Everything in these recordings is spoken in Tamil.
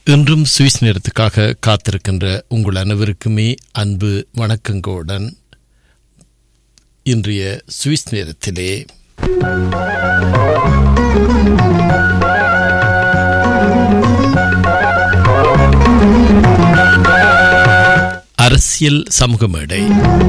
இன்றும் சுவிஸ் நேரத்துக்காக காத்திருக்கின்ற உங்கள் அனைவருக்குமே அன்பு வணக்கங்களுடன் இன்றைய சுவிஸ் நேரத்திலே அரசியல் சமூக மேடை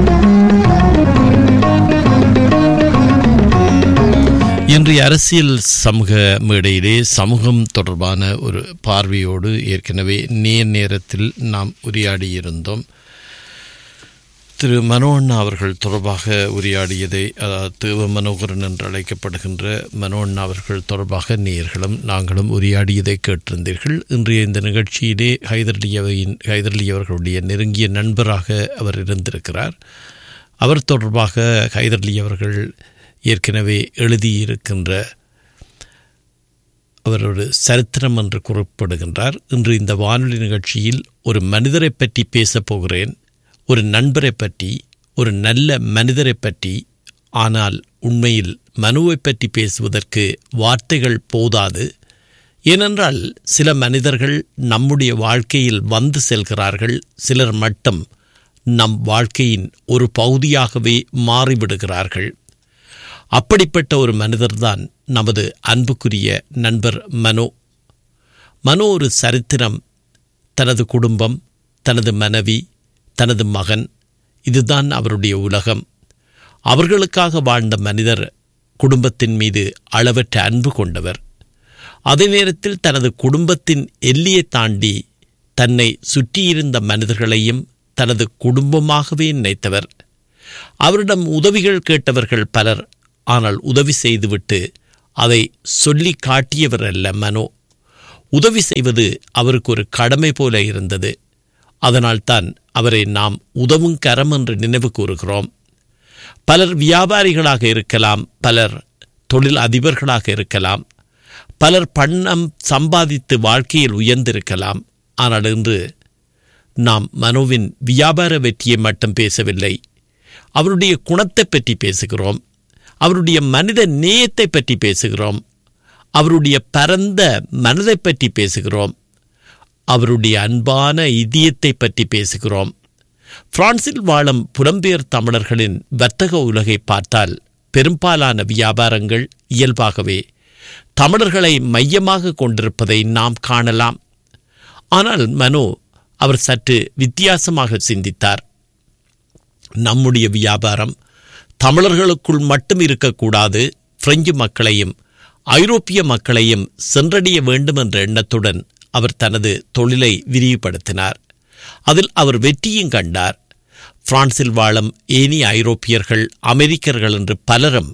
இன்றைய அரசியல் சமூக மேடையிலே சமூகம் தொடர்பான ஒரு பார்வையோடு ஏற்கனவே நேர் நேரத்தில் நாம் உரையாடியிருந்தோம் திரு மனோண்ணா அவர்கள் தொடர்பாக உரையாடியதை அதாவது தேவ மனோகரன் என்று அழைக்கப்படுகின்ற மனோண்ணா அவர்கள் தொடர்பாக நேர்களும் நாங்களும் உரையாடியதை கேட்டிருந்தீர்கள் இன்றைய இந்த நிகழ்ச்சியிலே ஹைதர்லியவின் ஹைதர்லி அவர்களுடைய நெருங்கிய நண்பராக அவர் இருந்திருக்கிறார் அவர் தொடர்பாக ஹைதர்லி அவர்கள் ஏற்கனவே எழுதியிருக்கின்ற அவர் ஒரு சரித்திரம் என்று குறிப்பிடுகின்றார் இன்று இந்த வானொலி நிகழ்ச்சியில் ஒரு மனிதரை பற்றி பேசப் போகிறேன் ஒரு நண்பரை பற்றி ஒரு நல்ல மனிதரை பற்றி ஆனால் உண்மையில் மனுவை பற்றி பேசுவதற்கு வார்த்தைகள் போதாது ஏனென்றால் சில மனிதர்கள் நம்முடைய வாழ்க்கையில் வந்து செல்கிறார்கள் சிலர் மட்டும் நம் வாழ்க்கையின் ஒரு பகுதியாகவே மாறிவிடுகிறார்கள் அப்படிப்பட்ட ஒரு மனிதர்தான் நமது அன்புக்குரிய நண்பர் மனோ மனோ ஒரு சரித்திரம் தனது குடும்பம் தனது மனைவி தனது மகன் இதுதான் அவருடைய உலகம் அவர்களுக்காக வாழ்ந்த மனிதர் குடும்பத்தின் மீது அளவற்ற அன்பு கொண்டவர் அதே நேரத்தில் தனது குடும்பத்தின் எல்லையை தாண்டி தன்னை சுற்றியிருந்த மனிதர்களையும் தனது குடும்பமாகவே நினைத்தவர் அவரிடம் உதவிகள் கேட்டவர்கள் பலர் ஆனால் உதவி செய்துவிட்டு அதை சொல்லி காட்டியவர் அல்ல மனோ உதவி செய்வது அவருக்கு ஒரு கடமை போல இருந்தது அதனால்தான் அவரை நாம் உதவும் கரம் என்று நினைவு கூறுகிறோம் பலர் வியாபாரிகளாக இருக்கலாம் பலர் தொழில் அதிபர்களாக இருக்கலாம் பலர் பணம் சம்பாதித்து வாழ்க்கையில் உயர்ந்திருக்கலாம் ஆனால் இன்று நாம் மனோவின் வியாபார வெற்றியை மட்டும் பேசவில்லை அவருடைய குணத்தை பற்றி பேசுகிறோம் அவருடைய மனித நேயத்தை பற்றி பேசுகிறோம் அவருடைய பரந்த மனதை பற்றி பேசுகிறோம் அவருடைய அன்பான இதயத்தை பற்றி பேசுகிறோம் பிரான்சில் வாழும் புலம்பெயர் தமிழர்களின் வர்த்தக உலகை பார்த்தால் பெரும்பாலான வியாபாரங்கள் இயல்பாகவே தமிழர்களை மையமாக கொண்டிருப்பதை நாம் காணலாம் ஆனால் மனோ அவர் சற்று வித்தியாசமாக சிந்தித்தார் நம்முடைய வியாபாரம் தமிழர்களுக்குள் மட்டும் இருக்கக்கூடாது பிரெஞ்சு மக்களையும் ஐரோப்பிய மக்களையும் சென்றடைய வேண்டும் என்ற எண்ணத்துடன் அவர் தனது தொழிலை விரிவுபடுத்தினார் அதில் அவர் வெற்றியும் கண்டார் பிரான்சில் வாழும் ஏனி ஐரோப்பியர்கள் அமெரிக்கர்கள் என்று பலரும்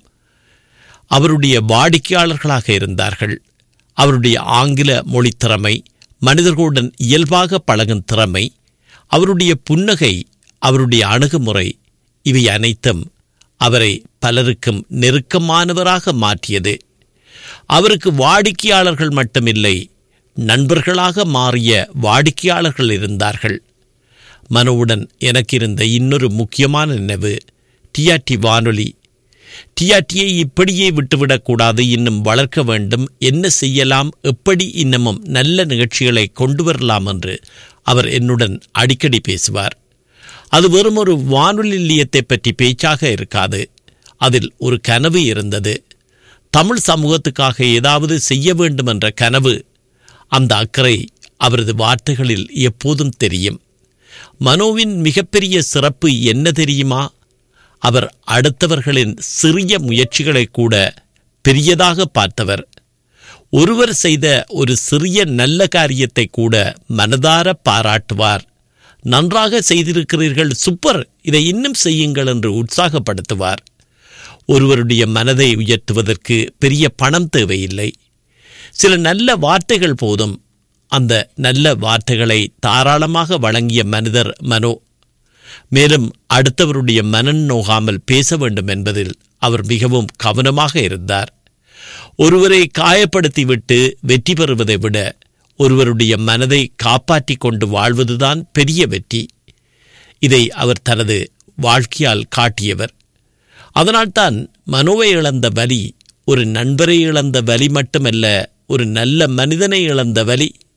அவருடைய வாடிக்கையாளர்களாக இருந்தார்கள் அவருடைய ஆங்கில மொழி திறமை மனிதர்களுடன் இயல்பாக பழகும் திறமை அவருடைய புன்னகை அவருடைய அணுகுமுறை இவை அனைத்தும் அவரை பலருக்கும் நெருக்கமானவராக மாற்றியது அவருக்கு வாடிக்கையாளர்கள் மட்டுமில்லை நண்பர்களாக மாறிய வாடிக்கையாளர்கள் இருந்தார்கள் மனுவுடன் எனக்கு இருந்த இன்னொரு முக்கியமான நினைவு டிஆர்டி வானொலி டிஆர்டியை இப்படியே விட்டுவிடக்கூடாது இன்னும் வளர்க்க வேண்டும் என்ன செய்யலாம் எப்படி இன்னமும் நல்ல நிகழ்ச்சிகளை கொண்டு வரலாம் என்று அவர் என்னுடன் அடிக்கடி பேசுவார் அது வெறும் ஒரு வானொலி நிலையத்தை பற்றி பேச்சாக இருக்காது அதில் ஒரு கனவு இருந்தது தமிழ் சமூகத்துக்காக ஏதாவது செய்ய வேண்டும் என்ற கனவு அந்த அக்கறை அவரது வார்த்தைகளில் எப்போதும் தெரியும் மனோவின் மிகப்பெரிய சிறப்பு என்ன தெரியுமா அவர் அடுத்தவர்களின் சிறிய முயற்சிகளை கூட பெரியதாக பார்த்தவர் ஒருவர் செய்த ஒரு சிறிய நல்ல காரியத்தை கூட மனதார பாராட்டுவார் நன்றாக செய்திருக்கிறீர்கள் சூப்பர் இதை இன்னும் செய்யுங்கள் என்று உற்சாகப்படுத்துவார் ஒருவருடைய மனதை உயர்த்துவதற்கு பெரிய பணம் தேவையில்லை சில நல்ல வார்த்தைகள் போதும் அந்த நல்ல வார்த்தைகளை தாராளமாக வழங்கிய மனிதர் மனோ மேலும் அடுத்தவருடைய மனன் நோகாமல் பேச வேண்டும் என்பதில் அவர் மிகவும் கவனமாக இருந்தார் ஒருவரை காயப்படுத்திவிட்டு வெற்றி பெறுவதை விட ஒருவருடைய மனதை காப்பாற்றி கொண்டு வாழ்வதுதான் பெரிய வெற்றி இதை அவர் தனது வாழ்க்கையால் காட்டியவர் அதனால்தான் மனோவை இழந்த வலி ஒரு நண்பரை இழந்த வலி மட்டுமல்ல ஒரு நல்ல மனிதனை இழந்த வலி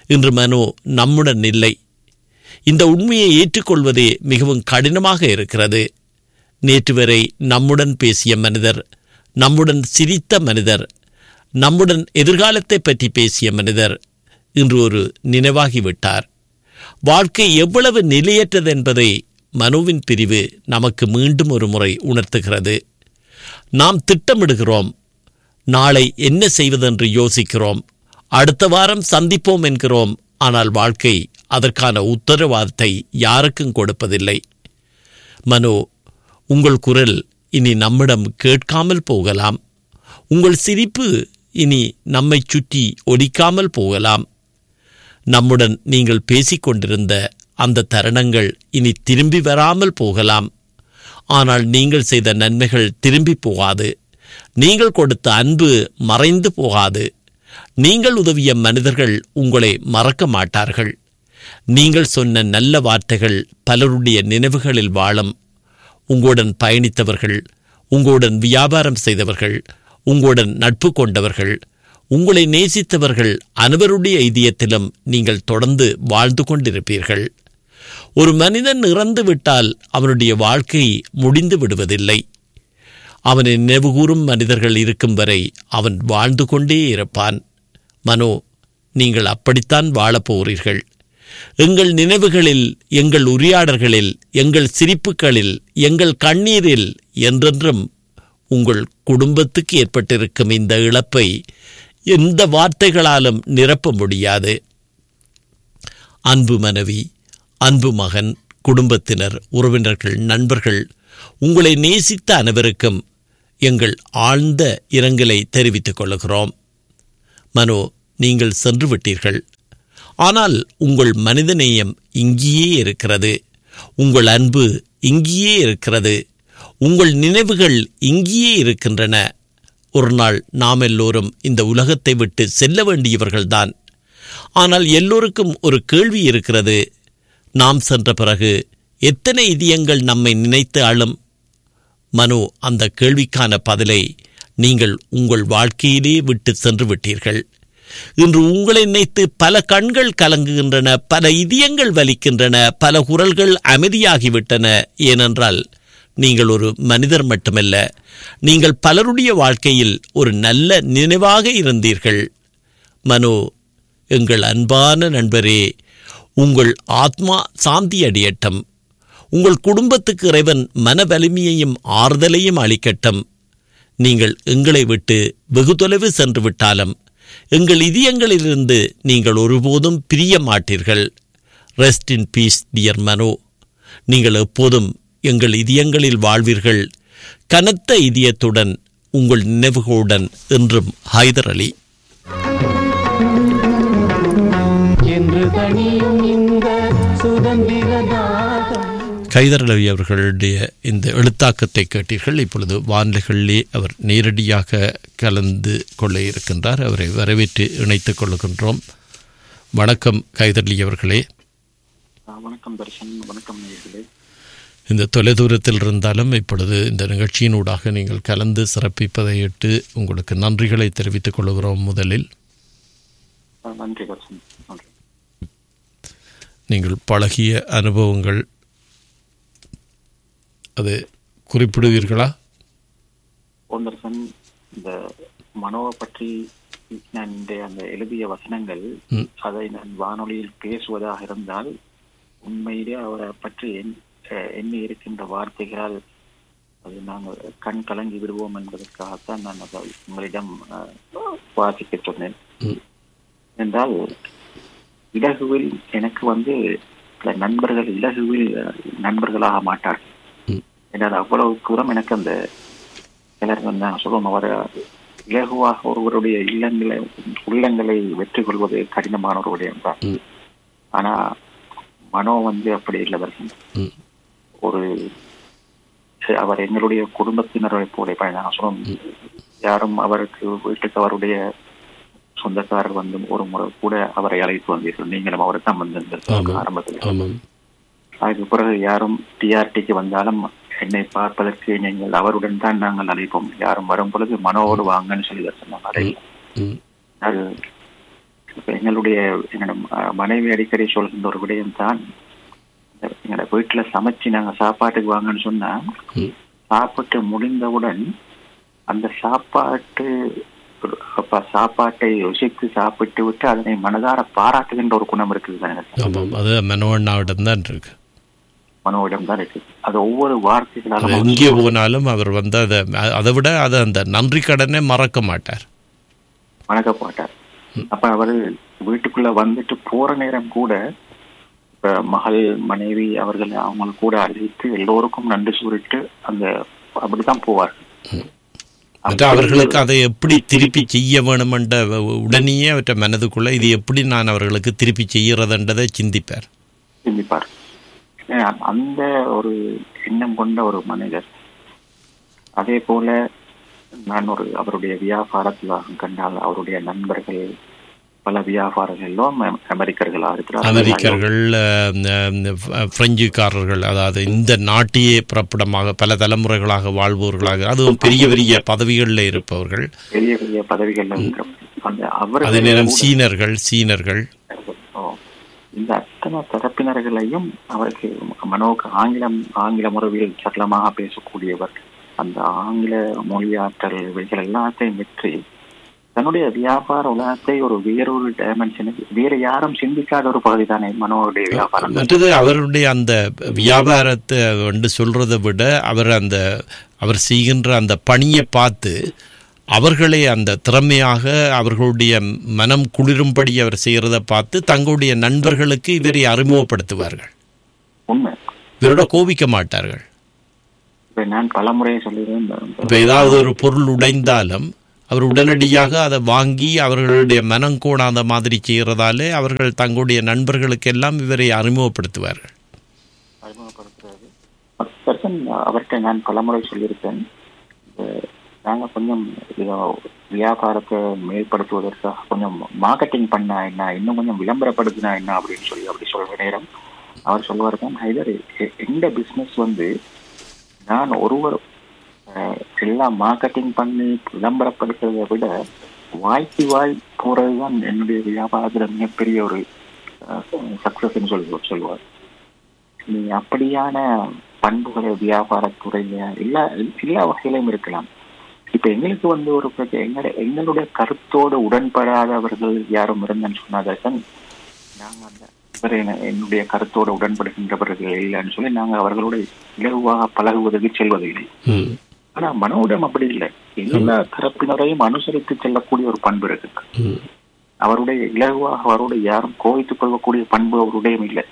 இன்று மனோ நம்முடன் இல்லை இந்த உண்மையை ஏற்றுக்கொள்வதே மிகவும் கடினமாக இருக்கிறது நேற்று வரை நம்முடன் பேசிய மனிதர் நம்முடன் சிரித்த மனிதர் நம்முடன் எதிர்காலத்தை பற்றி பேசிய மனிதர் இன்று ஒரு நினைவாகிவிட்டார் வாழ்க்கை எவ்வளவு நிலையற்றது என்பதை மனுவின் பிரிவு நமக்கு மீண்டும் ஒரு முறை உணர்த்துகிறது நாம் திட்டமிடுகிறோம் நாளை என்ன செய்வதென்று யோசிக்கிறோம் அடுத்த வாரம் சந்திப்போம் என்கிறோம் ஆனால் வாழ்க்கை அதற்கான உத்தரவாதத்தை யாருக்கும் கொடுப்பதில்லை மனோ உங்கள் குரல் இனி நம்மிடம் கேட்காமல் போகலாம் உங்கள் சிரிப்பு இனி நம்மை சுற்றி ஒலிக்காமல் போகலாம் நம்முடன் நீங்கள் பேசிக்கொண்டிருந்த அந்த தருணங்கள் இனி திரும்பி வராமல் போகலாம் ஆனால் நீங்கள் செய்த நன்மைகள் திரும்பி போகாது நீங்கள் கொடுத்த அன்பு மறைந்து போகாது நீங்கள் உதவிய மனிதர்கள் உங்களை மறக்க மாட்டார்கள் நீங்கள் சொன்ன நல்ல வார்த்தைகள் பலருடைய நினைவுகளில் வாழும் உங்களுடன் பயணித்தவர்கள் உங்களுடன் வியாபாரம் செய்தவர்கள் உங்களுடன் நட்பு கொண்டவர்கள் உங்களை நேசித்தவர்கள் அனைவருடைய இதயத்திலும் நீங்கள் தொடர்ந்து வாழ்ந்து கொண்டிருப்பீர்கள் ஒரு மனிதன் இறந்து விட்டால் அவனுடைய வாழ்க்கை முடிந்து விடுவதில்லை அவனை நினைவுகூரும் மனிதர்கள் இருக்கும் வரை அவன் வாழ்ந்து கொண்டே இருப்பான் மனோ நீங்கள் அப்படித்தான் வாழப் போகிறீர்கள் எங்கள் நினைவுகளில் எங்கள் உரையாடல்களில் எங்கள் சிரிப்புகளில் எங்கள் கண்ணீரில் என்றென்றும் உங்கள் குடும்பத்துக்கு ஏற்பட்டிருக்கும் இந்த இழப்பை எந்த வார்த்தைகளாலும் நிரப்ப முடியாது அன்பு மனைவி அன்பு மகன் குடும்பத்தினர் உறவினர்கள் நண்பர்கள் உங்களை நேசித்த அனைவருக்கும் எங்கள் ஆழ்ந்த இரங்கலை தெரிவித்துக் கொள்கிறோம் மனோ நீங்கள் சென்று விட்டீர்கள் ஆனால் உங்கள் மனிதநேயம் இங்கேயே இருக்கிறது உங்கள் அன்பு இங்கேயே இருக்கிறது உங்கள் நினைவுகள் இங்கேயே இருக்கின்றன ஒரு நாள் நாம் எல்லோரும் இந்த உலகத்தை விட்டு செல்ல வேண்டியவர்கள்தான் ஆனால் எல்லோருக்கும் ஒரு கேள்வி இருக்கிறது நாம் சென்ற பிறகு எத்தனை இதயங்கள் நம்மை நினைத்து அழும் மனோ அந்த கேள்விக்கான பதிலை நீங்கள் உங்கள் வாழ்க்கையிலே விட்டு சென்று விட்டீர்கள் இன்று உங்களை நினைத்து பல கண்கள் கலங்குகின்றன பல இதயங்கள் வலிக்கின்றன பல குரல்கள் அமைதியாகிவிட்டன ஏனென்றால் நீங்கள் ஒரு மனிதர் மட்டுமல்ல நீங்கள் பலருடைய வாழ்க்கையில் ஒரு நல்ல நினைவாக இருந்தீர்கள் மனோ எங்கள் அன்பான நண்பரே உங்கள் ஆத்மா சாந்தி அடையட்டும் உங்கள் குடும்பத்துக்கு இறைவன் மன வலிமையையும் ஆறுதலையும் அளிக்கட்டும் நீங்கள் எங்களை விட்டு வெகு தொலைவு சென்று விட்டாலும் எங்கள் இதயங்களிலிருந்து நீங்கள் ஒருபோதும் பிரிய மாட்டீர்கள் rest in peace dear Mano நீங்கள் எப்போதும் எங்கள் இதயங்களில் வாழ்வீர்கள் கனத்த இதயத்துடன் உங்கள் நினைவுகளுடன் என்றும் ஹைதர் அலி என்று தனியும் இந்த சுதந்திர தாகம் கைதர் அலி அவர்களுடைய இந்த எழுத்தாக்கத்தை கேட்டீர்கள் இப்பொழுது வானிலைகளிலே அவர் நேரடியாக கலந்து கொள்ள இருக்கின்றார் அவரை வரவேற்று இணைத்துக் கொள்கின்றோம் வணக்கம் கைதர் அலி அவர்களே ஆ, வணக்கம் தர்ஷன் வணக்கம் நேயர்களே இந்த தொலைதூரத்தில் இருந்தாலும் இப்பொழுது இந்த நிகழ்ச்சியினூடாக நீங்கள் கலந்து சிறப்பிப்பதையிட்டு உங்களுக்கு நன்றிகளை தெரிவித்துக் கொள்கிறோம் முதலில் ஆ, நன்றி தர்ஷன் நன்றி நீங்கள் பழகிய அனுபவங்கள் அது குறிப்பிடுவீர்களா ஓம் தர்ஷன் இந்த மனோவை பற்றி நான் இந்த அந்த எழுதிய வசனங்கள் ம். அதை நான் வானொலியில் பேசுவதாக இருந்தால் உண்மையிலே அவரை பற்றி என் அஹ், எண்ணி இருக்கின்ற வார்த்தைகளால் அது நாங்கள் கண் கலங்கி விடுவோம் என்பதற்காகத்தான் நான் அதை உங்களிடம் அஹ், வாசிக்க சொன்னேன் ம். என்றால் இலகுவில் எனக்கு வந்து சில நண்பர்கள் இலகுவில் அஹ், நண்பர்களாக மாட்டார்கள் ம். என்றால் அவ்வளவு தூரம் எனக்கு அந்த சிலர் வந்து நான் சொல்லுவோம் அவர் இலகுவாக ஒருவருடைய இல்லங்களை உள்ளங்களை வெற்றி கொள்வது கடினமான ஒரு விடயம் தான் ம். ஆனா மனோ வந்து அப்படி இல்லை தர்ஷன் ம். ஒரு அவர் எங்களுடைய குடும்பத்தினரை போல இப்ப நான் சொல்லுவோம் யாரும் அவருக்கு வீட்டுக்கு அவருடைய சொந்தக்காரர் வந்து ஒரு முறை கூட அவரை அழைத்து வந்தீர்கள் நீங்களும் அவரை தான் வந்திருந்தீர்கள் ஆமாம். ஆரம்பத்தில் ஆமாம் அதுக்கு பிறகு யாரும் டிஆர்டிக்கு வந்தாலும் என்னை பார்ப்பதற்கு நீங்கள் அவருடன் தான் நாங்கள் அழைப்போம் யாரும் வரும் பொழுது மனோடு வாங்கன்னு சொல்லி சொன்னாங்க அதை ம் அது இப்ப எங்களுடைய என்னோட ம- மனைவி அடிக்கடி சொல்கின்ற ஒரு விடயம் தான் எங்களோட வீட்டுல சமைச்சு நாங்க சாப்பாட்டுக்கு வாங்கன்னு சொன்னா ம். சாப்பிட்டு முடிந்தவுடன் அந்த சாப்பாட்டு அப்ப சாப்பாட்டை ருசித்து சாப்பிட்டு விட்டு அதனை மனதார பாராட்டுகின்ற ஒரு குணம் இருக்குது தானே ஆமாம் அது மனோண்ணாவிடம் தான் இருக்கு மனோவிடம் தான் இருக்கு அது ஒவ்வொரு அது வார்த்தைகளாலும் எங்கே போனாலும் அவர் வந்து அதை அதை விட அதை அந்த நன்றி கடனை மறக்க மாட்டார் வணக்கப்பட்டார் அப்ப அவரு வீட்டுக்குள்ள வந்துட்டு போற நேரம் கூட இப்ப மகள் மனைவி அவர்கள் அவங்க கூட அழைத்து எல்லோருக்கும் நன்றி கூறிட்டு அந்த அப்படித்தான் போவார் மற்ற அவர்களுக்கு அதை எப்படி திருப்பி செய்ய வேணுமென்ற உடனேயே அவற்றை மனதுக்குள்ள இது எப்படி நான் அவர்களுக்கு திருப்பி செய்யறதுன்றதை சிந்திப்பார் சிந்திப்பார் ஏன்னா, அந்த ஒரு எண்ணம் கொண்ட ஒரு மனிதர் அதே போல நான் ஒரு அவருடைய வியாபாரத்தில் கண்டால் அவருடைய நண்பர்கள் பல வியாபாரங்களிலும் அமெ- அமெரிக்கர்களா இருக்கிறார்கள் அமெரிக்கர்கள் அஹ், அஹ், பிரெஞ்சுக்காரர்கள் அதாவது இந்த நாட்டையே பிறப்பிடமாக பல தலைமுறைகளாக வாழ்பவர்களாக அதுவும் பெரிய பெரிய பதவிகளில் இருப்பவர்கள் பெரிய பெரிய பதவிகள்ல இருக்கிற அந்த அதே அவர்கள் நேரம் கூட- சீனர்கள் சீனர்கள் ஓ, இந்த அத்தனை தரப்பினர்களையும் அவருக்கு மனோக்கு ஆங்கிலம் ஆங்கில முறையில் சரளமாக பேசக்கூடியவர் அந்த ஆங்கில மொழியாற்றல் இவைகள் எல்லாத்தையும் வெற்றி தன்னுடைய வியாபார உலகத்தை ஒரு வேறொரு டைமென்ஷனுக்கு வேற யாரும் சிந்திக்காத ஒரு பகுதி தானே மனோவுடைய வியாபாரம் மற்றது அவருடைய அந்த வியாபாரத்தை வந்து சொல்றதை விட அவர் அந்த அவர் செய்கின்ற அந்த பணியை பார்த்து அவர்களை அந்த திறமையாக அவர்களுடைய மனம் குளிரும்படி அவர் செய்கிறத பார்த்து தங்களுடைய நண்பர்களுக்கு இவரை அறிமுகப்படுத்துவார்கள் உண்மை இவரோட கோபிக்க மாட்டார்கள் இப்ப நான் பலமுறை சொல்லிடுறேன் இப்போ ஏதாவது ஒரு பொருள் உடைந்தாலும் அவர் உடனடியாக அதை வாங்கி அவர்களுடைய மனம் கோணாத மாதிரி செய்கிறதாலே அவர்கள் தங்களுடைய நண்பர்களுக்கெல்லாம் இவரை அறிமுகப்படுத்துவார்கள் அறிமுகப்படுத்துறது பர்சன் அவர்கிட்ட நான் பலமுறை சொல்லியிருக்கேன் இந்த நாங்க கொஞ்சம் இத வியாபாரத்தை மேம்படுத்துவதற்காக கொஞ்சம் மார்க்கெட்டிங் பண்ணா என்ன இன்னும் கொஞ்சம் விளம்பரப்படுத்தினா என்ன அப்படின்னு சொல்லி அப்படி சொல்ற நேரம் அவர் சொல்லுவார் தான் ஹைதர் எ- எந்த பிசினஸ் வந்து நான் ஒருவர் அஹ், எல்லாம் மார்க்கெட்டிங் பண்ணி விளம்பரப்படுத்துறதை விட வாய்க்கு வாய் போறதுதான் என்னுடைய வியாபாரத்துல மிகப்பெரிய ஒரு சக்சஸ்ன்னு சொல்லி சொல்லுவார் நீ அப்படியான பண்புகளை வியாபாரத்துறையில எல்லா எல்லா வகையிலும் இருக்கலாம் இப்ப எங்களுக்கு வந்து ஒரு பிரச்சனை எங்களோட எங்களுடைய கருத்தோடு உடன்படாதவர்கள் யாரும் இருந்தேன்னு சொன்னாதான் நாங்க அந்த இவர் என்ன- என்னுடைய கருத்தோடு உடன்படுகின்றவர்கள் இல்லைன்னு சொல்லி நாங்க அவர்களோட இலகுவாக பழகுவதற்கு செல்வதில்லை ஆனா மனோடம் அப்படி இல்லை எல்லா தரப்பினரையும் அனுசரித்து செல்லக்கூடிய ஒரு பண்பு இருக்கு அவருடைய இலகுவாக அவரோட யாரும் கோவித்துக் கொள்ளக்கூடிய பண்பு அவருடைய இல்லை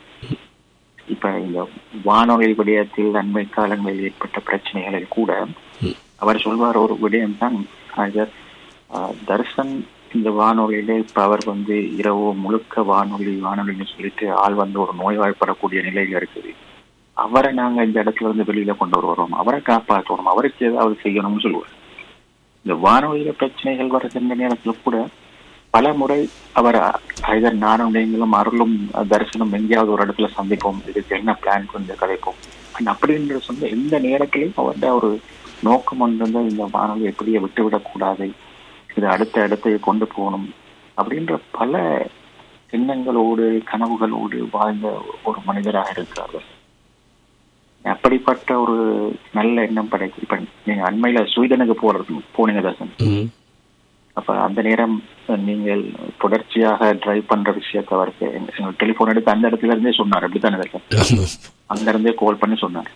இப்ப இந்த வானொலி விடயத்தில் அண்மை காலங்களில் ஏற்பட்ட பிரச்சனைகளில் கூட அவர் சொல்வார் ஒரு விடயம் தான் ஐயர், ஆஹ், தர்சன் இந்த வானொலியில இப்ப அவர் வந்து இரவு முழுக்க வானொலி வானொலின்னு சொல்லிட்டு ஆள் வந்து ஒரு நோய்வாய்ப்படக்கூடிய நிலையில இருக்குது அவரை நாங்க இந்த இடத்துல இருந்து வெளியில கொண்டு வருவோம் அவரை காப்பாற்றணும் அவருக்கு ஏதாவது செய்யணும்னு சொல்லுவார் இந்த வானொலியில பிரச்சனைகள் வருகின்ற நேரத்துல கூட பல முறை அவர் ஐதர் நானும் நீங்களும் அருளும் தரிசனம் எங்கேயாவது ஒரு இடத்துல சந்திப்போம் இதுக்கு என்ன பிளான் கொஞ்சம் கதைப்போம் And அப்படின்ற சொந்த எந்த நேரத்திலையும் அவருடைய ஒரு நோக்கம் ஒன்று வந்து இந்த வானொலி எப்படியே விட்டுவிடக் கூடாது இது அடுத்த இடத்தை கொண்டு போகணும் அப்படின்ற பல எண்ணங்களோடு கனவுகளோடு வாழ்ந்த ஒரு மனிதராக இருக்கிறார்கள் அப்படிப்பட்ட ஒரு நல்ல எண்ணம் படைக்கு இப்ப நீங்க அண்மையில ஸ்வீடனுக்கு போறது போனீங்க தர்சன் அப்ப அந்த நேரம் நீங்கள் தொடர்ச்சியாக டிரைவ் பண்ற விஷயத்தை அவருக்கு எங்க டெலிபோன் எடுத்து அந்த இடத்துல இருந்தே சொன்னார் அப்படித்தானே தர்சன் அங்க இருந்தே கால் பண்ணி சொன்னார்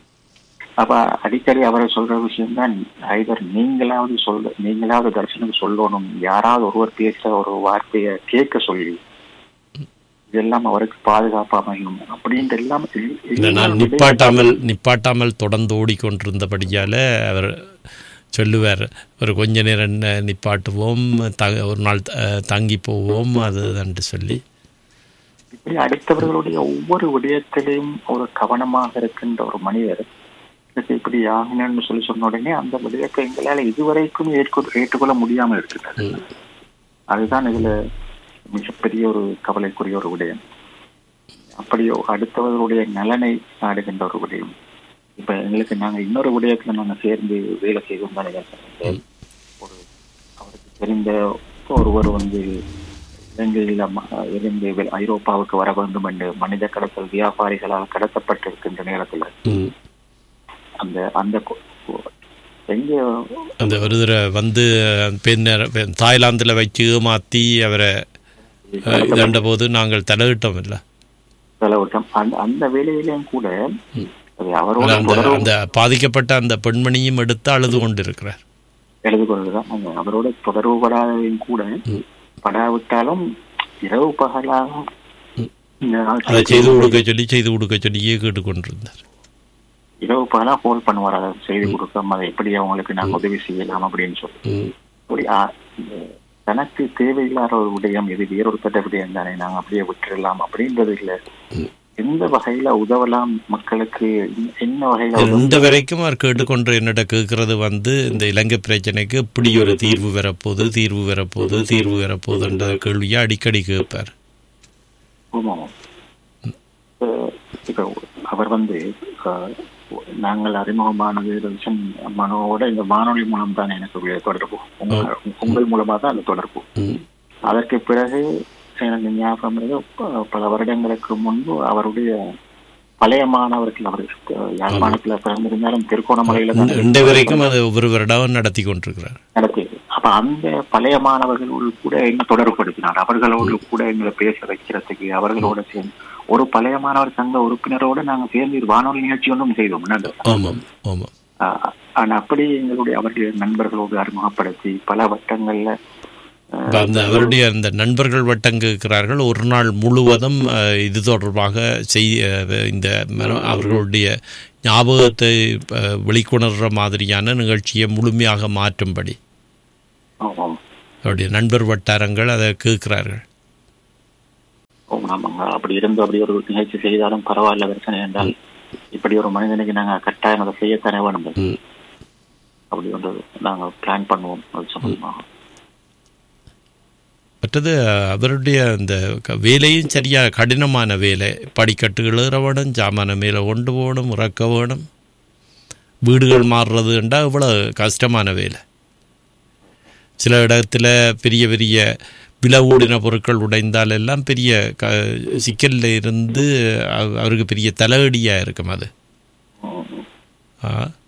அப்ப அடிக்கடி அவர் சொல்ற விஷயம் தான் ஐதர் நீங்களாவது சொல்ல நீங்களாவது தர்சனுக்கு சொல்லணும் யாராவது ஒருவர் பேச ஒரு வார்த்தையை கேட்க சொல்லி இதெல்லாம் அவருக்கு பாதுகாப்பு அமையும் அப்படின்ட்டு எல்லாம் எல்- இல்லை எல்லா நான் நிப்பாட்டாமல் நிப்பாட்டாமல் தொடர்ந்து ஓடிக்கொண்டிருந்தபடியால் அவர் சொல்லுவார் ஒரு கொஞ்ச நேரம் ந- நிப்பாட்டுவோம் த ஒரு நாள் த- தங்கி போவோம் அதுதான்ட்டு சொல்லி இப்படி அடுத்தவர்களுடைய ஒவ்வொரு விடயத்திலையும் ஒரு கவனமாக இருக்கின்ற ஒரு மனிதர் இதுக்கு இப்படி ஆகணும்னு சொல்லி சொன்ன உடனே அந்த விடயத்தை எங்களால் இதுவரைக்கும் ஏற்க ஏற்றுக்கொள்ள முடியாமல் இருக்கிறது அதுதான் இதுல மிகப்பெரிய ஒரு கவலைக்குரிய ஒரு விடயம் அப்படியோ அடுத்தவர்களுடைய நலனை நாடுகின்ற ஒரு விடயம் இப்ப எங்களுக்கு நாங்க இன்னொரு விடயத்துல நாங்க சேர்ந்து வேலை செய்வோம் தான் ஒரு அவருக்கு தெரிந்த ஒருவர் வந்து இலங்கையில் ம- இருந்து வெ- ஐரோப்பாவுக்கு வர வேண்டும் என்று மனித கடத்தல் வியாபாரிகளால் கடத்தப்பட்டிருக்கின்ற நேரத்துல ம். அந்த அந்த கொ- கொ- எங்க அந்த ஒரு தடவை வந்து பின்னர் தாய்லாந்தில் வச்சு ஏமாற்றி அவரை அஹ், இதண்ட போது நாங்கள் தலையிட்டோம் இல்லை செலவிட்டம் அந்த அந்த வேலையிலும் கூட அது அவரோட அந்த தொடர்பு அந்த பாதிக்கப்பட்ட அந்த பெண்மணியும் எடுத்து அழுது கொண்டிருக்கிறார் எழுது கொண்டுதான் அந்த அவரோட தொடர்பு படாதையும் கூட படாவிட்டாலும் இரவு பகலாக இந்த அதை செய்து கொடுக்க சொல்லி செய்து கொடுக்க சொல்லியே கேட்டுக்கொண்டிருந்தார் இரவு பகலா ஃபோன் பண்ணுவார் அதை செய்து கொடுக்க அதை எப்படி அவங்களுக்கு நாங்க உதவி செய்யலாம் அப்படின்னு சொல்லி ம். அப்படி ஆ, இந்த தனக்கு தேவையில்லாத ஒரு விடயம் இது வேறொருத்தட்ட விடயம் தானே நாங்க அப்படியே விட்டுறலாம் அப்படின்றது இல்ல எந்த வகையில உதவலாம் மக்களுக்கு என்ன- என்ன வகையில உதவ- இந்த வரைக்கும் அவர் கேட்டுக்கொண்டு என்னிட கேட்கறது வந்து இந்த இலங்கை பிரச்சனைக்கு இப்படி ஒரு தீர்வு வரப்போகுது தீர்வு வரப்போகுது தீர்வு வரப்போகுதுன்ற கேள்வியை அடிக்கடி கேட்பார் ஆமா. அஹ் இப்ப அவர் வந்து அஹ், நாங்கள் அறிமுகமானது ரவிசன் மனோவோட இந்த வானொலி மூலம் தான் எனக்கு உள்ள தொடர்பு உங்க- உங்கள் மூலமா தான் அந்த தொடர்பு ம். அதற்கு பிறகு எனக்கு ஞாபகம் இருக்கு, ப- பல வருடங்களுக்கு முன்பு அவருடைய பழைய மாணவர்கள் அவர் அஹ், யாழ்ப்பாணத்துல பிறந்திருந்தாலும் திருகோணமலையில தான் இந்த வரைக்கும் அது ஒவ்வொரு வருடம் நடத்தி கொண்டிருக்கிறார் நடத்தியது அப்ப அந்த பழைய மாணவர்களோடு கூட என்ன தொடர்புபடுத்தினார் அவர்களோடு கூட எங்களை பேச வைக்கிறதுக்கு அவர்களோட சேர்ந்து ஒரு பழைய மாணவர் சங்க உறுப்பினரோட நாங்க சேர்ந்து ஒரு வானொலி நிகழ்ச்சி ஒன்றும் செய்தோம் என்னது? ஆமாம் ஆமாம் ஆஹ் ஆனா அப்படி எங்களுடைய அவருடைய நண்பர்களோடு அறிமுகப்படுத்தி பல வட்டங்கள்ல ஆஹ், இப்ப அந்த அவருடைய அந்த நண்பர்கள் வட்டம் கேட்கிறார்கள் ஒரு நாள் முழுவதும் அஹ், இது தொடர்பாக செய் அஹ், இந்த மன- அவர்களுடைய ஞாபகத்தை அஹ், வெளிக்கொணர்ற மாதிரியான நிகழ்ச்சியை முழுமையாக மாற்றும்படி ஆமாம் அவருடைய நண்பர் வட்டாரங்கள் அதை கேட்கிறார்கள் ஆமாம், ஆமாங்க அப்படி இருந்து அப்படி ஒரு நிகழ்ச்சி செய்தாலும் பரவாயில்ல பிரச்சனை என்றால் இப்படி ஒரு மனிதனுக்கு நாங்க கட்டாயம் அதை செய்யத்தானே வேணும் ம். அப்படி ஒன்று நாங்க பிளான் பண்ணுவோம் அது சம்பந்தமாக மற்றது அஹ், அவருடைய அந்த க- வேலையும் சரியா கடினமான வேலை படிக்கட்டு இழுற வேணும் ஜாமான மேலே கொண்டு போகணும் இறக்க வேணும் வீடுகள் மாறுறதுண்டா இவ்வளோ கஷ்டமான வேலை சில இடத்துல பெரிய பெரிய விலை ஓடின பொருட்கள் உடைந்தால் எல்லாம் பெரிய க சிக்கல்ல இருந்து அவ- அவருக்கு பெரிய தலையடியாக இருக்கும் அது ஆ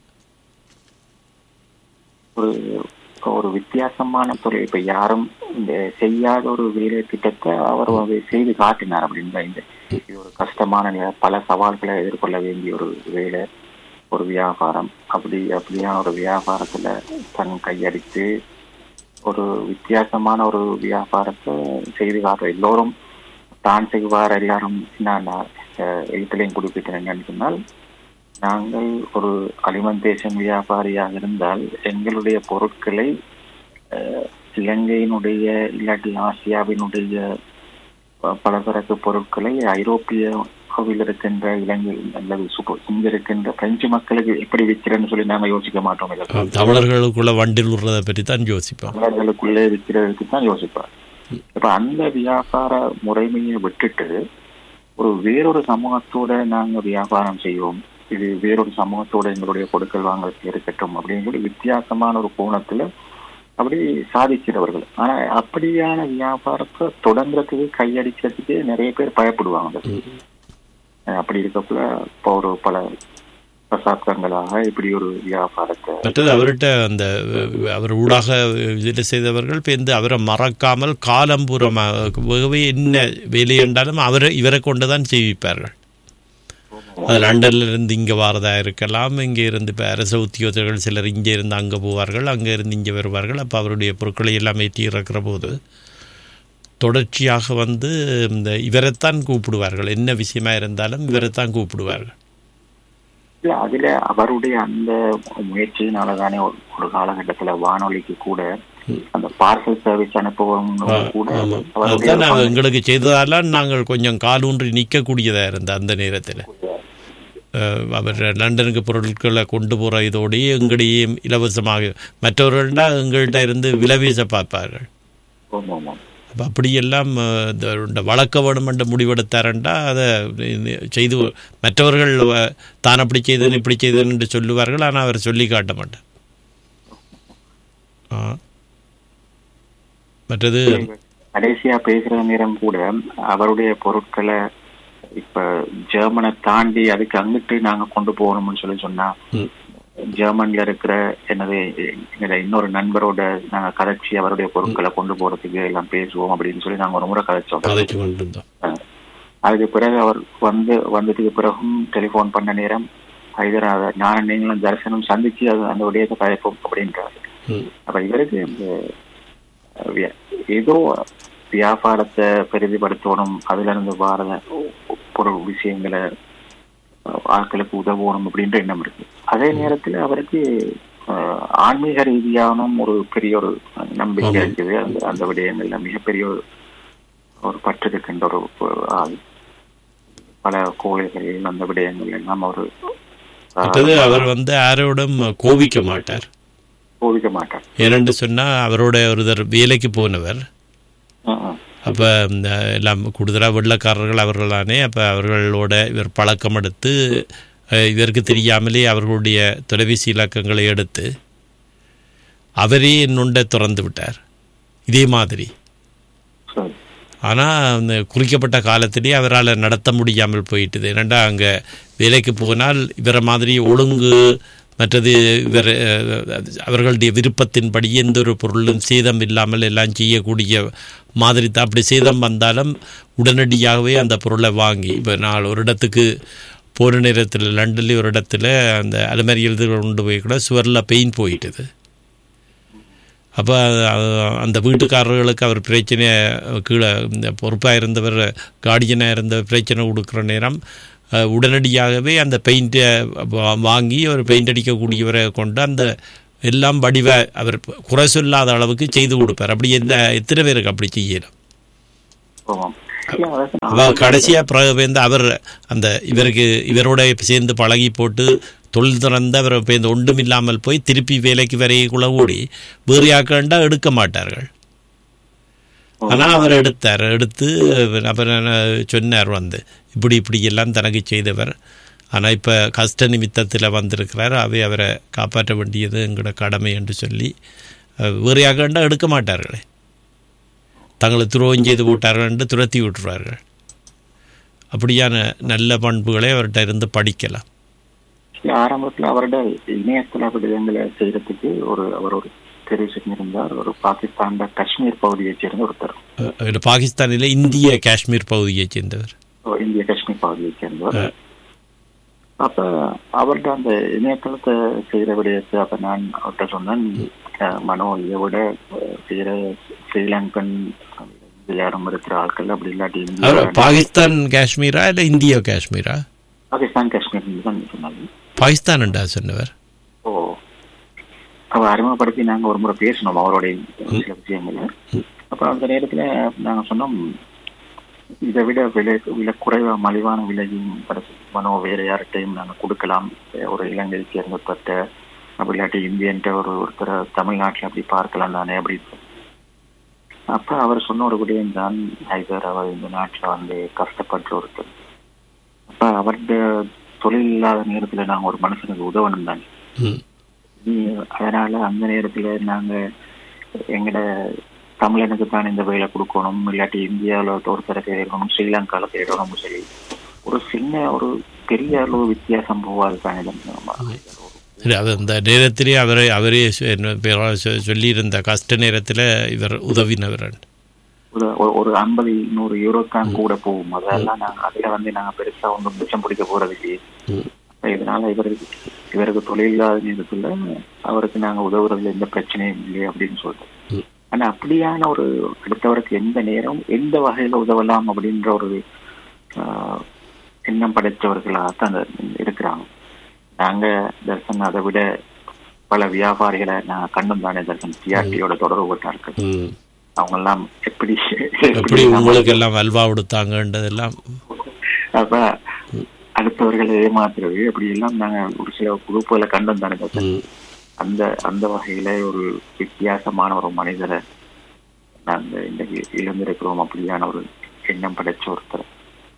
ஒரு ஒரு வித்தியாசமான தொழில் இப்ப யாரும் இந்த செய்யாத ஒரு வேலை திட்டத்தை அவர் அதை செய்து காட்டினார் அப்படின்னு தான் இந்த இது ஒரு கஷ்டமான நிலை பல சவால்களை எதிர்கொள்ள வேண்டிய ஒரு வேலை ஒரு வியாபாரம் அப்படி அப்படியான ஒரு வியாபாரத்துல தன் கையடித்து ஒரு வித்தியாசமான ஒரு வியாபாரத்தை செய்து காட்டுற எல்லோரும் தான் செய்வார் எல்லாரும் நான் எழுத்துலையும் குறிப்பிட்டேன் சொன்னால் நாங்கள் ஒரு அலிமெண்டேஷன் வியாபாரியாக இருந்தால் எங்களுடைய பொருட்களை அஹ், இலங்கையினுடைய இல்லாட்டி ஆசியாவினுடைய ப- பலதரப்பு பொருட்களை ஐரோப்பியாவில் இருக்கின்ற இலங்கை அல்லது சுப- இங்க இருக்கின்ற பிரெஞ்சு மக்களுக்கு எப்படி விற்கிறேன்னு சொல்லி நாங்க யோசிக்க மாட்டோம் இல்லை தமிழர்களுக்குள்ள வண்டில் விடுறதை பற்றி தான் யோசிப்போம் தமிழர்களுக்குள்ளே விற்கிறதுக்கு தான் யோசிப்பார் இப்ப அந்த வியாபார முறைமையை விட்டுட்டு ஒரு வேறொரு சமூகத்தோட நாங்க வியாபாரம் செய்வோம் இது வேறொரு சமூகத்தோட எங்களுடைய பொருட்கள் வாங்க இருக்கட்டும் அப்படின்னு சொல்லி வித்தியாசமான ஒரு கோணத்துல அப்படி சாதிக்கிறவர்கள் ஆனா அப்படியான வியாபாரத்தை தொடங்குறதுக்கு கையடிக்கிறதுக்கு நிறைய பேர் பயப்படுவாங்க அஹ் அப்படி இருக்கக்குள்ள இப்போ ஒரு பல தசாப்தங்களாக இப்படி ஒரு வியாபாரத்தை மற்றது அவர்கிட்ட அந்த அஹ், அவர் ஊடாக இதில் செய்தவர்கள் இப்போ இந்த அவரை மறக்காமல் காலம்பூரமாகவே என்ன வேலை என்றாலும் அவரை இவரை கொண்டு தான் செய்விப்பார்கள் அது லண்டன்ல இருந்து இங்கே வாரதா இருக்கலாம் இங்கே இருந்து இப்போ அரசு உத்தியோகர்கள் சிலர் இங்கே இருந்து அங்கே போவார்கள் அங்கே இருந்து இங்கே வருவார்கள் அப்போ அவருடைய பொருட்களை எல்லாம் ஏற்றி இறக்குற போது தொடர்ச்சியாக வந்து இந்த இவரைத்தான் கூப்பிடுவார்கள் என்ன விஷயமா இருந்தாலும் இவரைத்தான் கூப்பிடுவார்கள் இல்ல அதுல அவருடைய அந்த முயற்சியினாலதானே ஒரு ஒரு காலகட்டத்துல வானொலிக்கு கூட அந்த பார்சல் சர்வீஸ் அனுப்புவதும் கூட அவருடைய அதுதான் நாங்கள் எங்களுக்கு செய்ததால நாங்கள் கொஞ்சம் காலூன்றி நிற்கக்கூடியதாக இருந்தது அந்த நேரத்தில் அவர் லண்டனுக்கு பொருட்களை கொண்டு போகிற இதோடையே எங்களையே இலவசமாக மற்றவர்கள்னா எங்கள்கிட்ட இருந்து விலவீச பார்ப்பார்கள் ஆமா, ஆமா. அப்போ அப்படியெல்லாம் அஹ், இந்த இந்த வழக்க வேணும் என்று முடிவெடுத்தாரண்டா அதை செய்து மற்றவர்கள் வ- தான் அப்படி செய்தேன் இப்படி செய்தேன் என்று சொல்லுவார்கள் ஆனால் அவர் சொல்லி காட்ட மாட்டார் ஆ. மற்றது கடைசியா பேசுற நேரம் கூட அவருடைய பொருட்களை இப்ப ஜெர்மனை தாண்டி அதுக்கு அங்கிட்டு நாங்க கொண்டு போகணும்னு சொல்லி சொன்னா ம். ஜெர்மன்ல இருக்கிற எனது என்னோட இன்னொரு நண்பரோட நாங்க கதைச்சி அவருடைய பொருட்களை கொண்டு போறதுக்கு எல்லாம் பேசுவோம் அப்படின்னு சொல்லி நாங்க ஒரு முறை கதைச்சோம் கதைச்சு கொண்டிருந்தோம் அதுக்கு பிறகு அவர் வந்து வந்ததுக்கு பிறகும் டெலிபோன் பண்ண நேரம் ஹைதராபாத் ஞான நீங்களும் தரிசனம் சந்திச்சு அது அந்த விடயத்தை கதைப்போம் அப்படின்றாரு ம். அப்ப இவருக்கு இந்த வியா- ஏதோ வியாபாரத்தை பெரிதிப்படுத்தணும் அதுல இருந்து வார பொருள் விஷயங்களை அஹ், ஆட்களுக்கு உதவணும் அப்படின்ற எண்ணம் இருக்கு அதே நேரத்துல அவருக்கு அஹ், ஆன்மீக ரீதியான ஒரு பெரிய ஒரு நம்பிக்கை ஆமாம். இருக்குது அந்த அந்த விடயங்கள்ல மிகப்பெரிய ஒரு ஒரு பற்று இருக்கின்ற ஒரு ஒரு ஆள் பல கோவில்களில் அந்த விடயங்கள் எல்லாம் அவர் மற்றது அவர் வந்து யாரோடும் கோபிக்க மாட்டார் கோவிக்க மாட்டார் ஏனென்று சொன்னா அவரோட ஒருத்தர் வேலைக்கு போனவர் ம், ம். அப்போ எல்லாம் கூடுதலாக வெள்ளக்காரர்கள் அவர்களானே அப்போ அவர்களோட இவர் பழக்கம் எடுத்து அஹ், இவருக்கு தெரியாமலே அவர்களுடைய தொலைபேசி இலக்கங்களை எடுத்து அவரே நொண்டை திறந்து விட்டார் இதே மாதிரி சரி ஆனால் அந்த குறிக்கப்பட்ட காலத்திலேயே அவரால் நடத்த முடியாமல் போயிட்டுது ஏனண்டா அங்கே வேலைக்கு போனால் இவரை மாதிரி ஒழுங்கு மற்றது இவர் அஹ், அவர்களுடைய விருப்பத்தின்படி எந்த ஒரு பொருளும் சேதம் இல்லாமல் எல்லாம் செய்யக்கூடிய மாதிரி தான் அப்படி சேதம் வந்தாலும் உடனடியாகவே அந்த பொருளை வாங்கி இப்போ நான் ஒரு இடத்துக்கு போன நேரத்தில் லண்டன்லேயே ஒரு இடத்துல அந்த அலுமாரி எழுதி கொண்டு போய் கூட சுவரில் பெயிண்ட் போயிட்டுது அப்போ அந்த வீட்டுக்காரர்களுக்கு அவர் பிரச்சனை கீழே இந்த பொறுப்பாக இருந்தவர் கார்டியனாக இருந்த பிரச்சனை கொடுக்குற நேரம் அஹ், உடனடியாகவே அந்த பெயிண்ட்டை வாங்கி அவர் பெயிண்ட் அடிக்கக்கூடியவரை கொண்டு அந்த எல்லாம் வடிவ அவர் குறை சொல்லாத அளவுக்கு செய்து கொடுப்பார் அப்படி எந்த எத்தனை பேருக்கு அப்படி செய்யலாம் போவோம் இல்ல, அதாவது அவ நான் கடைசியாக பிறகு வந்து அவர் அந்த இவருக்கு இவரோட சேர்ந்து பழகி போட்டு தொழில் திறந்து அவர் இப்போ இந்த ஒன்றும் இல்லாமல் போய் திருப்பி வேலைக்கு வரைக்குள்ள ஓடி வேறு யாக்கண்டா எடுக்க மாட்டார்கள் ஆனால் அவர் எடுத்தார் எடுத்து அப்புறம் சொன்னார் வந்து இப்படி இப்படி எல்லாம் தனக்கு செய்தவர் ஆனால் இப்போ கஷ்ட நிமித்தத்தில் வந்திருக்கிறார் அவை அவரை காப்பாற்ற வேண்டியது எங்களோட கடமை என்று சொல்லி அஹ், வேறு யாக்கண்டா எடுக்க மாட்டார்களே தங்களை துரோகம் செய்து விட்டார்கள் என்று துரத்தி விட்டுருவார்கள் அப்படியான நல்ல பண்புகளை அவர்கிட்ட இருந்து படிக்கலாம் இல்ல, ஆரம்பத்துல அவரோட இணையத்துல விடயங்களை செய்யறதுக்கு ஒரு அவர் ஒரு தெரிவு செஞ்சிருந்தார் ஒரு பாகிஸ்தான்ல காஷ்மீர் பகுதியைச் சேர்ந்த ஒருத்தர் அஹ், இது பாகிஸ்தானில் இந்திய காஷ்மீர் பகுதியைச் சேர்ந்தவர் ஓ, இந்திய காஷ்மீர் பகுதியைச் சேர்ந்தவர் அப்ப அவர்கிட்ட அந்த இணையதளத்தை செய்யற விடயத்தை அப்ப நான் அவர்கிட்ட சொன்னேன் அஹ், மனோ இதை விட அஹ், செய்யற ஸ்ரீலங்கன் அஹ், யாரும் இருக்கிற ஆட்கள் அப்படி இல்லாட்டி அவர் இந்தியா பாகிஸ்தான் காஷ்மீரா இல்லை இந்திய காஷ்மீரா பாகிஸ்தான் காஷ்மீர் தான் சொன்னாங்க பாகிஸ்தான்டா சொன்னவர் ஓ அவ அறிமுகப்படுத்தி நாங்க ஒரு முறை பேசணும் அவருடைய சில விஷயங்களை அப்ப அந்த நேரத்துல நாங்க சொன்னோம் இதை விட விலை விலை குறைவா மலிவான விலையும் பரிசு மனோ வேற யார்கிட்டையும் நாங்க கொடுக்கலாம் ஒரு இலங்கை சேர்ந்தப்பட்ட அப்படி இல்லாட்டி இந்தியன்ட்ட ஒரு ஒருத்தரை தமிழ்நாட்டுல அப்படி பார்க்கலாம் தானே அப்படி அப்ப அவர் சொன்ன ஒரு விடயம் தான் ஹைதர் அவர் இந்த நாட்டுல வந்து கஷ்டப்படுற ஒருத்தர் அப்ப அவருடைய தொழில் இல்லாத நேரத்துல நாங்க ஒரு மனுஷனுக்கு உதவணும் தானே ம் நீ- அதனால அந்த நேரத்துல நாங்க எங்கட தமிழனுக்கு தான் இந்த வேலை கொடுக்கணும் இல்லாட்டி இந்தியாவில் ஒருத்தரை தேடணும் ஸ்ரீலங்கால தேடணும்னு சொல்லி ஒரு சின்ன ஒரு பெரிய அளவு வித்தியாசம் போகாது தானே சரி அவர் அந்த நேரத்திலே அவரை அவரே சொ- என்ன பேரா சொ- சொல்லியிருந்த கஷ்ட நேரத்தில் இவர் உதவினவர் ஒரு ஒரு- ஒரு ஐம்பது நூறு யூரோ தான் கூட போகும் அதெல்லாம் நாங்க அதுல வந்து நாங்க பெருசா ஒன்றும் மிச்சம் பிடிக்க போறது இல்லையே ம். அப்ப இதனால இவருக்கு இவருக்கு தொழில் இல்லாத நேரத்துல அவருக்கு நாங்க உதவுறதுல எந்த பிரச்சனையும் இல்லையே அப்படின்னு சொல்றோம் ம். ஆனா அப்படியான ஒரு அடுத்தவருக்கு எந்த நேரம் எந்த வகையில உதவலாம் அப்படின்ற ஒரு ஆஹ், எண்ணம் படைத்தவர்களாக தான் இருக்கிறாங்க நாங்க தர்சன் அதை விட பல வியாபாரிகளை நாங்க கண்ணும் தானே தர்சன் டிஆர்டியோட தொடர்பு பட்டார்கள் ம் அவங்க எல்லாம் எப்படி எப்படி உங்களுக்கு எல்லாம் அல்வா கொடுத்தாங்கன்றதெல்லாம் அப்ப அடுத்தவர்களை ஏமாத்துறது அப்படி எல்லாம் நாங்க ஒரு சில குரூப்புகளை கண்டோம் தானே தர்சன். ம் அந்த அந்த வகையில ஒரு வித்தியாசமான ஒரு மனிதரை நாங்க இன்னைக்கு இழந்திருக்கிறோம் அப்படியான ஒரு எண்ணம் படைச்ச ஒருத்தர்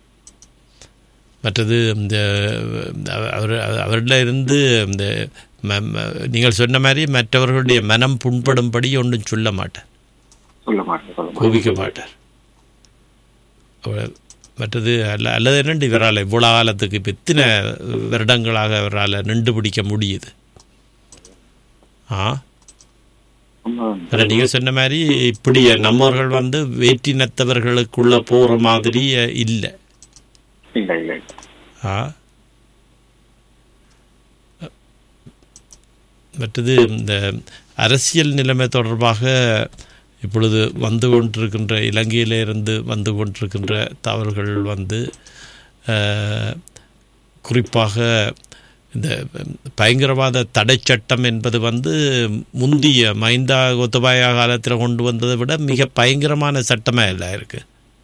மற்றது இந்த அவர் அவரில் இருந்து இந்த ம- ம- நீங்கள் சொன்ன மாதிரி மற்றவர்களுடைய மனம் புண்படும்படி ஒன்றும் சொல்ல மாட்டேன் சொல்ல மாட்டேன் சொல்ல மாட்டேன் கோபிக்க மாட்டார் அவர் மற்றது அல்ல அல்லது என்னண்டு இவரால் இவ்வளோ காலத்துக்கு இப்போ எத்தனை வருடங்களாக இவரால் நின்று பிடிக்க முடியுது ஆ உண்மைதான். வேற நீங்கள் சொன்ன மாதிரி இப்படி நம்மவர்கள் வந்து வேற்றினத்தவர்களுக்குள்ள போகிற மாதிரி இல்லை இல்ல இல்ல இல்ல. ஆ மற்றது இந்த அரசியல் நிலைமை தொடர்பாக இப்பொழுது வந்து கொண்டிருக்கின்ற இலங்கையிலிருந்து வந்து கொண்டிருக்கின்ற தவறுகள் வந்து அஹ், குறிப்பாக இந்த பயங்கரவாத தடை சட்டம் என்பது வந்து முந்திய மைந்தா கோத்தபாயா காலத்தில் கொண்டு வந்ததை விட மிக பயங்கரமான சட்டமாக எல்லாம் இருக்கு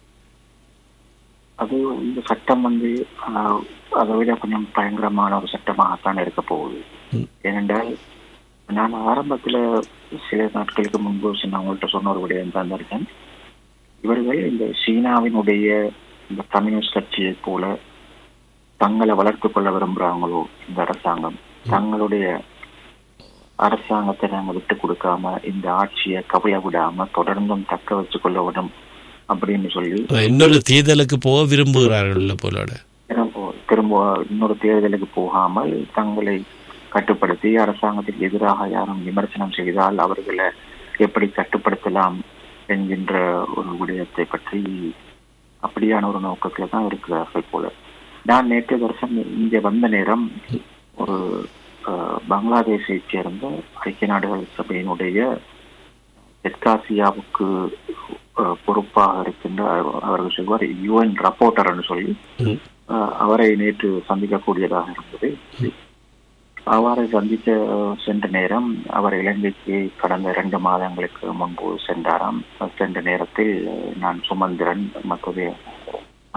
அது இந்த சட்டம் வந்து ஆஹ், அதை விட கொஞ்சம் பயங்கரமான ஒரு சட்டமாகத்தான் இருக்க போகுது ம். ஏனென்றால் நான் ஆரம்பத்துல சில நாட்களுக்கு முன்பு சொன்ன அவங்கள்ட்ட சொன்ன ஒரு விடயம் தான் இருக்கேன் இவர்கள் இந்த சீனாவினுடைய இந்த கம்யூனிஸ்ட் கட்சியை போல தங்களை வளர்த்துக் கொள்ள விரும்புறாங்களோ இந்த அரசாங்கம் தங்களுடைய அரசாங்கத்தை நாங்க விட்டு கொடுக்காம இந்த ஆட்சியை கவிய விடாம தொடர்ந்தும் தக்க வச்சு கொள்ள விடும் அப்படின்னு சொல்லி இன்னொரு தேர்தலுக்கு போக விரும்புகிறார்கள் போலோட திரும்ப திரும்ப இன்னொரு தேர்தலுக்கு போகாமல் தங்களை கட்டுப்படுத்தி அரசாங்கத்துக்கு எதிராக யாரும் விமர்சனம் செய்தால் அவர்களை எப்படி கட்டுப்படுத்தலாம் என்கின்ற ஒரு விடயத்தை பற்றி அப்படியான ஒரு நோக்கத்துல தான் இருக்கிறார்கள் போல நான் நேற்று வருஷம் இங்கே வந்த நேரம் ஒரு அஹ், பங்களாதேஷைச் சேர்ந்த ஐக்கிய நாடுகள் சபையினுடைய தெற்காசியாவுக்கு அஹ், பொறுப்பாக இருக்கின்ற அவர்கள் சொல்வார் யுஎன் ரப்போர்ட்டர்னு சொல்லி ம். அஹ், அவரை நேற்று சந்திக்கக்கூடியதாக இருந்தது அவரை சந்திக்க அஹ், சென்ற நேரம் அவர் இலங்கைக்கு கடந்த இரண்டு மாதங்களுக்கு முன்பு சென்றாராம் சென்ற நேரத்தில் அஹ், நான் சுமந்திரன் மற்றது